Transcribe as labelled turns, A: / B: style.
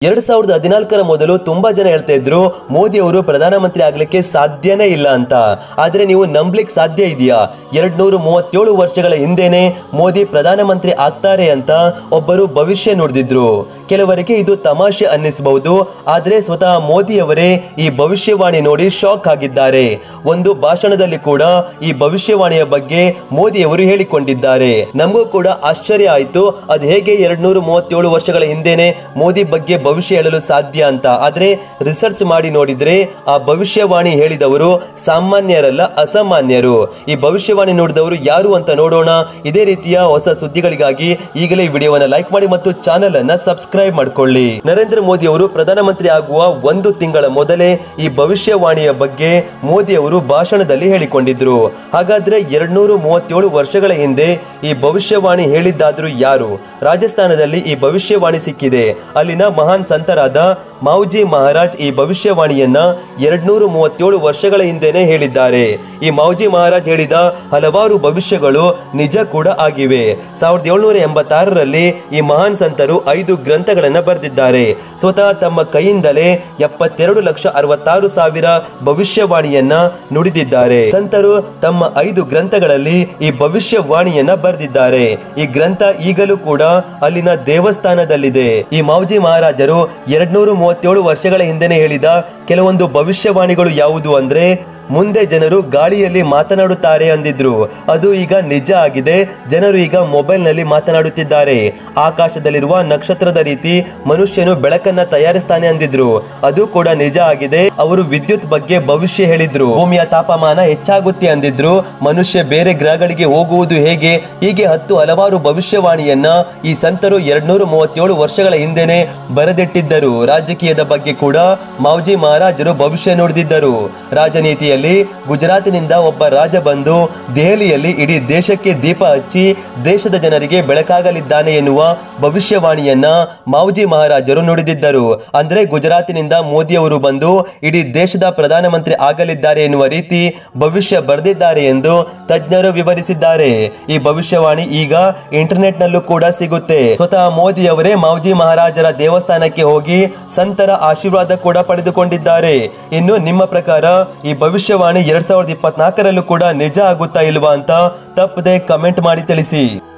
A: ಎರಡ್ ಸಾವಿರದ ಹದಿನಾಲ್ಕರ ಮೊದಲು ತುಂಬಾ ಜನ ಹೇಳ್ತಾ ಇದ್ರು ಮೋದಿ ಅವರು ಪ್ರಧಾನಮಂತ್ರಿ ಆಗ್ಲಿಕ್ಕೆ ಸಾಧ್ಯನೇ ಇಲ್ಲ ಅಂತ ಆದ್ರೆ ನೀವು ನಂಬ್ಲಿಕ್ ಸಾಧ್ಯ ಇದೆಯಾ ಎರಡ್ ನೂರು ಮೂವತ್ತೇಳು ವರ್ಷಗಳ ಹಿಂದೆನೆ ಮೋದಿ ಪ್ರಧಾನಮಂತ್ರಿ ಆಗ್ತಾರೆ ಅಂತ ಒಬ್ಬರು ಭವಿಷ್ಯ ನುಡಿದಿದ್ರು ಕೆಲವರಿಗೆ ಇದು ತಮಾಷೆ ಅನ್ನಿಸಬಹುದು ಆದ್ರೆ ಸ್ವತಃ ಮೋದಿಯವರೇ ಈ ಭವಿಷ್ಯವಾಣಿ ನೋಡಿ ಶಾಕ್ ಆಗಿದ್ದಾರೆ ಒಂದು ಭಾಷಣದಲ್ಲಿ ಕೂಡ ಈ ಭವಿಷ್ಯವಾಣಿಯ ಬಗ್ಗೆ ಮೋದಿಯವರು ಹೇಳಿಕೊಂಡಿದ್ದಾರೆ ನಮಗೂ ಕೂಡ ಆಶ್ಚರ್ಯ ಆಯ್ತು ಅದು ಹೇಗೆ ಎರಡ್ ನೂರು ಮೂವತ್ತೇಳು ವರ್ಷಗಳ ಹಿಂದೆನೆ ಮೋದಿ ಬಗ್ಗೆ ಭವಿಷ್ಯ ಹೇಳಲು ಸಾಧ್ಯ ಅಂತ ಆದ್ರೆ ರಿಸರ್ಚ್ ಮಾಡಿ ನೋಡಿದ್ರೆ ಆ ಭವಿಷ್ಯವಾಣಿ ಹೇಳಿದವರು ಸಾಮಾನ್ಯರಲ್ಲ ಅಸಾಮಾನ್ಯರು ಈ ಭವಿಷ್ಯವಾಣಿ ನೋಡಿದವರು ಯಾರು ಅಂತ ನೋಡೋಣ ಇದೇ ರೀತಿಯ ಹೊಸ ಸುದ್ದಿಗಳಿಗಾಗಿ ಈಗಲೇ ಈ ವಿಡಿಯೋವನ್ನ ಲೈಕ್ ಮಾಡಿ ಮತ್ತು ಚಾನೆಲ್ ಅನ್ನ ಸಬ್ಸ್ಕ್ರೈಬ್ ಮಾಡ್ಕೊಳ್ಳಿ ನರೇಂದ್ರ ಮೋದಿ ಅವರು ಪ್ರಧಾನಮಂತ್ರಿ ಆಗುವ ಒಂದು ತಿಂಗಳ ಮೊದಲೇ ಈ ಭವಿಷ್ಯವಾಣಿಯ ಬಗ್ಗೆ ಮೋದಿ ಅವರು ಭಾಷಣದಲ್ಲಿ ಹೇಳಿಕೊಂಡಿದ್ರು ಹಾಗಾದ್ರೆ ಎರಡ್ನೂರು ಮೂವತ್ತೇಳು ವರ್ಷಗಳ ಹಿಂದೆ ಈ ಭವಿಷ್ಯವಾಣಿ ಹೇಳಿದ್ದಾದ್ರೂ ಯಾರು ರಾಜಸ್ಥಾನದಲ್ಲಿ ಈ ಭವಿಷ್ಯವಾಣಿ ಸಿಕ್ಕಿದೆ ಅಲ್ಲಿನ ಮಹಾನ್ ಸಂತರಾದ ಮೌಜಿ ಮಹಾರಾಜ್ ಈ ಭವಿಷ್ಯವಾಣಿಯನ್ನ ಎರಡ್ನೂರು ಮೂವತ್ತೇಳು ವರ್ಷಗಳ ಹಿಂದೆನೆ ಹೇಳಿದ್ದಾರೆ ಈ ಮೌಜಿ ಮಹಾರಾಜ್ ಹೇಳಿದ ಹಲವಾರು ಭವಿಷ್ಯಗಳು ನಿಜ ಕೂಡ ಆಗಿವೆ ಸಾವಿರದ ಏಳ್ನೂರ ಎಂಬತ್ತಾರರಲ್ಲಿ ಈ ಮಹಾನ್ ಸಂತರು ಐದು ಗ್ರಂಥಗಳನ್ನ ಬರೆದಿದ್ದಾರೆ ಸ್ವತಃ ತಮ್ಮ ಕೈಯಿಂದಲೇ ಎಪ್ಪತ್ತೆರಡು ಲಕ್ಷ ಅರವತ್ತಾರು ಸಾವಿರ ಭವಿಷ್ಯವಾಣಿಯನ್ನ ನುಡಿದಿದ್ದಾರೆ ಸಂತರು ತಮ್ಮ ಐದು ಗ್ರಂಥಗಳಲ್ಲಿ ಈ ಭವಿಷ್ಯವಾಣಿಯನ್ನ ಬರೆದಿದ್ದಾರೆ ಈ ಗ್ರಂಥ ಈಗಲೂ ಕೂಡ ಅಲ್ಲಿನ ದೇವಸ್ಥಾನದಲ್ಲಿದೆ ಈ ಮೌಜಿ ಮಹಾರಾಜರು ಎರಡ್ನೂರು ಮೂವತ್ತೇಳು ವರ್ಷಗಳ ಹಿಂದೆನೆ ಹೇಳಿದ ಕೆಲವೊಂದು ಭವಿಷ್ಯವಾಣಿಗಳು ಯಾವುದು ಅಂದ್ರೆ ಮುಂದೆ ಜನರು ಗಾಳಿಯಲ್ಲಿ ಮಾತನಾಡುತ್ತಾರೆ ಅಂದಿದ್ರು ಅದು ಈಗ ನಿಜ ಆಗಿದೆ ಜನರು ಈಗ ಮೊಬೈಲ್ನಲ್ಲಿ ಮಾತನಾಡುತ್ತಿದ್ದಾರೆ ಆಕಾಶದಲ್ಲಿರುವ ನಕ್ಷತ್ರದ ರೀತಿ ಮನುಷ್ಯನು ಬೆಳಕನ್ನ ತಯಾರಿಸ್ತಾನೆ ಅಂದಿದ್ರು ಅದು ಕೂಡ ನಿಜ ಆಗಿದೆ ಅವರು ವಿದ್ಯುತ್ ಬಗ್ಗೆ ಭವಿಷ್ಯ ಹೇಳಿದ್ರು ಭೂಮಿಯ ತಾಪಮಾನ ಹೆಚ್ಚಾಗುತ್ತೆ ಅಂದಿದ್ರು ಮನುಷ್ಯ ಬೇರೆ ಗ್ರಹಗಳಿಗೆ ಹೋಗುವುದು ಹೇಗೆ ಹೀಗೆ ಹತ್ತು ಹಲವಾರು ಭವಿಷ್ಯವಾಣಿಯನ್ನ ಈ ಸಂತರು ಎರಡ್ನೂರು ಮೂವತ್ತೇಳು ವರ್ಷಗಳ ಹಿಂದೆನೆ ಬರೆದಿಟ್ಟಿದ್ದರು ರಾಜಕೀಯದ ಬಗ್ಗೆ ಕೂಡ ಮೌಜಿ ಮಹಾರಾಜರು ಭವಿಷ್ಯ ನುಡಿದಿದ್ದರು ರಾಜನೀತಿಯಲ್ಲಿ ಗುಜರಾತಿನಿಂದ ಒಬ್ಬ ರಾಜ ಬಂದು ದೆಹಲಿಯಲ್ಲಿ ಇಡೀ ದೇಶಕ್ಕೆ ದೀಪ ಹಚ್ಚಿ ದೇಶದ ಜನರಿಗೆ ಬೆಳಕಾಗಲಿದ್ದಾನೆ ಎನ್ನುವ ಭವಿಷ್ಯವಾಣಿಯನ್ನ ಮೌಜಿ ಮಹಾರಾಜರು ನುಡಿದಿದ್ದರು ಅಂದ್ರೆ ಗುಜರಾತಿನಿಂದ ಮೋದಿಯವರು ಬಂದು ಇಡೀ ದೇಶದ ಪ್ರಧಾನಮಂತ್ರಿ ಆಗಲಿದ್ದಾರೆ ಎನ್ನುವ ರೀತಿ ಭವಿಷ್ಯ ಬರೆದಿದ್ದಾರೆ ಎಂದು ತಜ್ಞರು ವಿವರಿಸಿದ್ದಾರೆ ಈ ಭವಿಷ್ಯವಾಣಿ ಈಗ ಇಂಟರ್ನೆಟ್ ನಲ್ಲೂ ಕೂಡ ಸಿಗುತ್ತೆ ಸ್ವತಃ ಮೋದಿ ಅವರೇ ಮೌಜಿ ಮಹಾರಾಜರ ದೇವಸ್ಥಾನಕ್ಕೆ ಹೋಗಿ ಸಂತರ ಆಶೀರ್ವಾದ ಕೂಡ ಪಡೆದುಕೊಂಡಿದ್ದಾರೆ ಇನ್ನು ನಿಮ್ಮ ಪ್ರಕಾರ ಈ ಭವಿಷ್ಯವಾಣಿ ಎರಡ್ ಸಾವಿರದ ಇಪ್ಪತ್ನಾಲ್ಕರಲ್ಲೂ ಕೂಡ ನಿಜ ಆಗುತ್ತಾ ಇಲ್ವಾ ಅಂತ ತಪ್ಪದೆ ಕಮೆಂಟ್ ಮಾಡಿ ತಿಳಿಸಿ